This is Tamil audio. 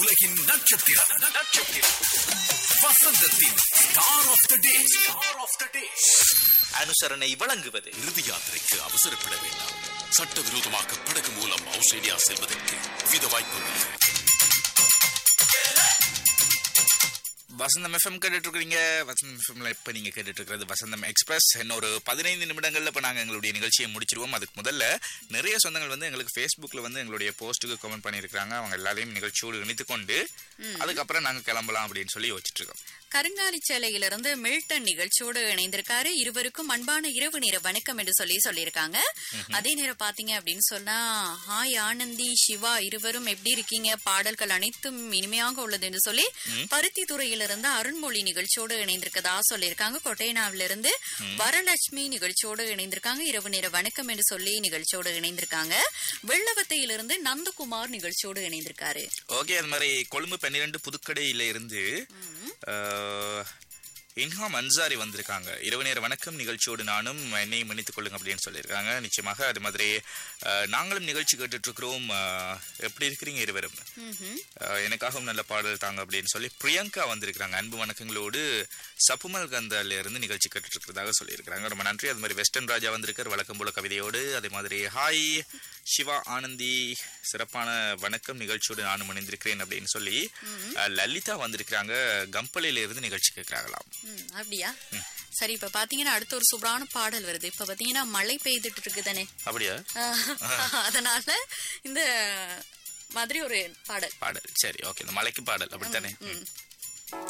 உலகின் நட்சத்திரம் நட்சத்திரம் வசந்தத்தின் star of the day star of the day அனுசரணை வழங்குவது இறுதி யாத்திரைக்கு அவசரப்பட வேண்டாம் சட்டவிரோதமாக படகு மூலம் ஆஸ்திரேலியா செல்வதற்கு வித வாய்ப்புகள் வசந்தம் எஃப்எம் கேட்டுட்டு இருக்கிறீங்க வசந்தம் எஃப்எம்ல இப்ப நீங்க கேட்டுட்டு இருக்கிறது வசந்தம் எக்ஸ்பிரஸ் இன்னொரு பதினைந்து நிமிடங்கள்ல இப்ப நாங்க எங்களுடைய நிகழ்ச்சியை முடிச்சிருவோம் அதுக்கு முதல்ல நிறைய சொந்தங்கள் வந்து எங்களுக்கு Facebookல வந்து எங்களுடைய போஸ்ட்டுக்கு கமெண்ட் பண்ணியிருக்காங்க அவங்க எல்லாரையும் நிகழ்ச்சியோடு இணைத்து கொண்டு அதுக்கப்புறம் நாங்க கிளம்பலாம் அப்படின்னு சொல்லி யோசிச்சுட்டு இருக்கோம் கருங்காலிச்சேலையிலிருந்து மில்டன் நிகழ்ச்சியோடு இணைந்திருக்காரு இருவருக்கும் அன்பான இரவு நேர வணக்கம் என்று சொல்லி சொல்லியிருக்காங்க அதே நேரம் பாத்தீங்க அப்படின்னு சொன்னா ஹாய் ஆனந்தி சிவா இருவரும் எப்படி இருக்கீங்க பாடல்கள் அனைத்தும் இனிமையாக உள்ளது என்று சொல்லி பருத்தி துறையிலிருந்து அருண்மொழி நிகழ்ச்சியோடு இணைந்திருக்கதா சொல்லியிருக்காங்க கொட்டையனாவிலிருந்து வரலட்சுமி நிகழ்ச்சியோடு இணைந்திருக்காங்க இரவு நேர வணக்கம் என்று சொல்லி நிகழ்ச்சியோடு இணைந்திருக்காங்க வெள்ளவத்தையிலிருந்து நந்தகுமார் நிகழ்ச்சியோடு இணைந்திருக்காரு ஓகே அது மாதிரி கொழும்பு பன்னிரெண்டு புதுக்கடையில இருந்து அஹ், இன்ஹாம் அன்சாரி வந்திருக்காங்க இரவு நேர வணக்கம் நிகழ்ச்சியோடு நானும் என்னையும் மன்னித்துக் கொள்ளுங்க அப்படின்னு சொல்லியிருக்காங்க நிச்சயமாக அது மாதிரி அஹ், நாங்களும் நிகழ்ச்சி கேட்டுட்டு இருக்கிறோம் அஹ், எப்படி இருக்கிறீங்க இருவரும் ம்ஹும். அஹ், எனக்காகவும் நல்ல பாடல் தாங்க அப்படின்னு சொல்லி பிரியங்கா வந்திருக்காங்க அன்பு வணக்கங்களோடு சப்புமல் கந்தால இருந்து நிகழ்ச்சி கேட்டுட்டு இருக்கிறதாக சொல்லியிருக்காங்க ரொம்ப நன்றி அது மாதிரி வெஸ்டர்ன் ராஜா வந்திருக்கார் வழக்கம் போல கவிதையோடு அதே மாதிரி ஹாய் சிவா ஆனந்தி சிறப்பான வணக்கம் நிகழ்ச்சியோடு நானும் இணைந்திருக்கிறேன் அப்படின்னு சொல்லி அஹ், லலிதா வந்திருக்கிறாங்க கம்பளையில இருந்து நிகழ்ச்சி கேட்கிறாங்களாம் ம், அப்படியா சரி இப்ப பாத்தீங்கன்னா அடுத்த ஒரு சூப்பரான பாடல் வருது இப்ப பாத்தீங்கன்னா மழை பெய்துட்டு இருக்குதானே அப்படியா அதனால இந்த மாதிரி ஒரு பாடல் பாடல் சரி ஓகே இந்த மலைக்கு பாடல் அப்படித்தானே ம்.